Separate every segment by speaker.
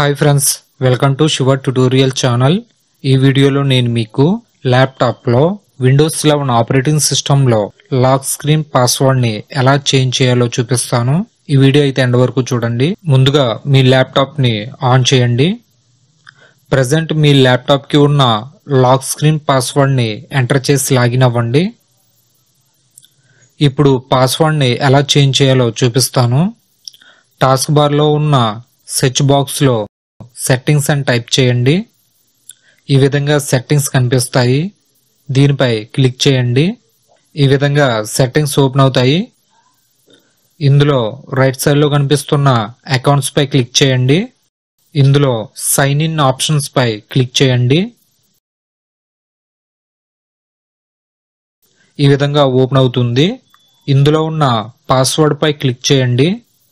Speaker 1: hi friends welcome to Shiva tutorial channel ఈ వీడియోలో నేను మీకు ల్యాప్టాప్లో విండోస్ లెవెన్ ఆపరేటింగ్ సిస్టంలో లాక్ స్క్రీన్ పాస్వర్డ్ని ఎలా చేంజ్ చేయాలో చూపిస్తాను ఈ వీడియో అయితే ఎండ్ వరకు చూడండి ముందుగా మీ ల్యాప్టాప్ని ఆన్ చేయండి ప్రజెంట్ మీ ల్యాప్టాప్కి ఉన్న లాక్ స్క్రీన్ పాస్వర్డ్ని ఎంటర్ చేసి లాగిన్ అవ్వండి ఇప్పుడు పాస్వర్డ్ని ఎలా చేంజ్ చేయాలో చూపిస్తాను టాస్క్ బార్లో ఉన్న సెర్చ్ బాక్స్లో సెట్టింగ్స్ అని టైప్ చేయండి ఈ విధంగా సెట్టింగ్స్ కనిపిస్తాయి దీనిపై క్లిక్ చేయండి ఈ విధంగా సెట్టింగ్స్ ఓపెన్ అవుతాయి ఇందులో రైట్ సైడ్లో కనిపిస్తున్న అకౌంట్స్ పై క్లిక్ చేయండి ఇందులో సైన్ ఇన్ ఆప్షన్స్ పై క్లిక్ చేయండి ఈ విధంగా ఓపెన్ అవుతుంది ఇందులో ఉన్న పాస్వర్డ్ పై క్లిక్ చేయండి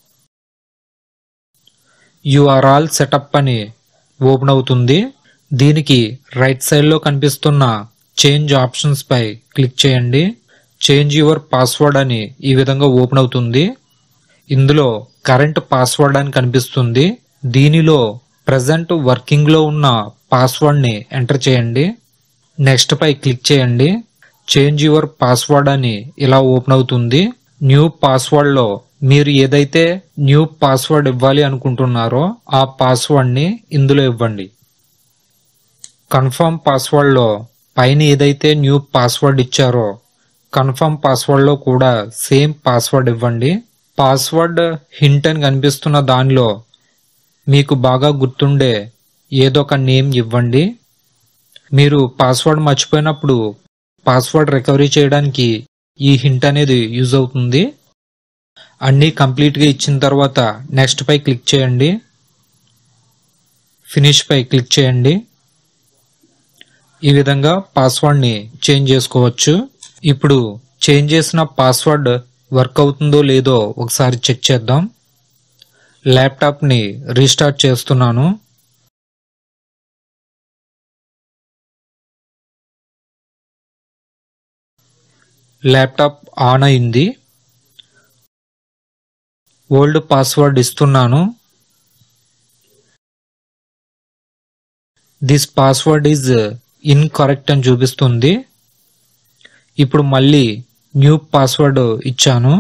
Speaker 1: యూఆర్ఆల్ సెటప్ అని ఓపెన్ అవుతుంది దీనికి రైట్ సైడ్లో కనిపిస్తున్న చేంజ్ ఆప్షన్స్ పై క్లిక్ చేయండి చేంజ్ యువర్ పాస్వర్డ్ అని ఈ విధంగా ఓపెన్ అవుతుంది ఇందులో కరెంట్ పాస్వర్డ్ అని కనిపిస్తుంది దీనిలో ప్రజెంట్ వర్కింగ్లో ఉన్న పాస్వర్డ్ని ఎంటర్ చేయండి నెక్స్ట్ పై క్లిక్ చేయండి చేంజ్ యువర్ పాస్వర్డ్ అని ఇలా ఓపెన్ అవుతుంది న్యూ పాస్వర్డ్లో మీరు ఏదైతే న్యూ పాస్వర్డ్ ఇవ్వాలి అనుకుంటున్నారో ఆ పాస్వర్డ్ని ఇందులో ఇవ్వండి కన్ఫర్మ్ పాస్వర్డ్లో పైన ఏదైతే న్యూ పాస్వర్డ్ ఇచ్చారో కన్ఫర్మ్ పాస్వర్డ్లో కూడా సేమ్ పాస్వర్డ్ ఇవ్వండి పాస్వర్డ్ హింట్ అని కనిపిస్తున్న దానిలో మీకు బాగా గుర్తుండే ఏదో ఒక నేమ్ ఇవ్వండి మీరు పాస్వర్డ్ మర్చిపోయినప్పుడు పాస్వర్డ్ రికవరీ చేయడానికి ఈ హింట్ అనేది యూజ్ అవుతుంది అన్నీ కంప్లీట్గా ఇచ్చిన తర్వాత నెక్స్ట్ పై క్లిక్ చేయండి ఫినిష్ పై క్లిక్ చేయండి ఈ విధంగా పాస్వర్డ్ని చేంజ్ చేసుకోవచ్చు ఇప్పుడు చేంజ్ చేసిన పాస్వర్డ్ వర్క్ అవుతుందో లేదో ఒకసారి చెక్ చేద్దాం ల్యాప్టాప్ని రీస్టార్ట్ చేస్తున్నాను ల్యాప్టాప్ ఆన్ అయింది ఓల్డ్ పాస్వర్డ్ ఇస్తున్నాను దిస్ పాస్వర్డ్ ఈజ్ ఇన్కరెక్ట్ అని చూపిస్తుంది ఇప్పుడు మళ్ళీ న్యూ పాస్వర్డ్ ఇచ్చాను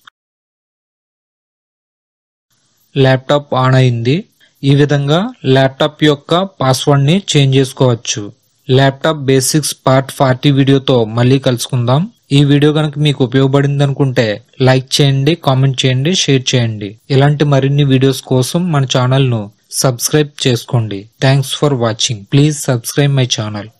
Speaker 1: ల్యాప్టాప్ ఆన్ అయింది ఈ విధంగా ల్యాప్టాప్ యొక్క పాస్వర్డ్ని చేంజ్ చేసుకోవచ్చు ల్యాప్టాప్ బేసిక్స్ పార్ట్ ఫార్టీ వీడియోతో మళ్ళీ కలుసుకుందాం ఈ వీడియో కనుక మీకు ఉపయోగపడింది అనుకుంటే లైక్ చేయండి కామెంట్ చేయండి షేర్ చేయండి ఇలాంటి మరిన్ని వీడియోస్ కోసం మన ఛానల్ను సబ్స్క్రైబ్ చేసుకోండి thanks for watching please subscribe my channel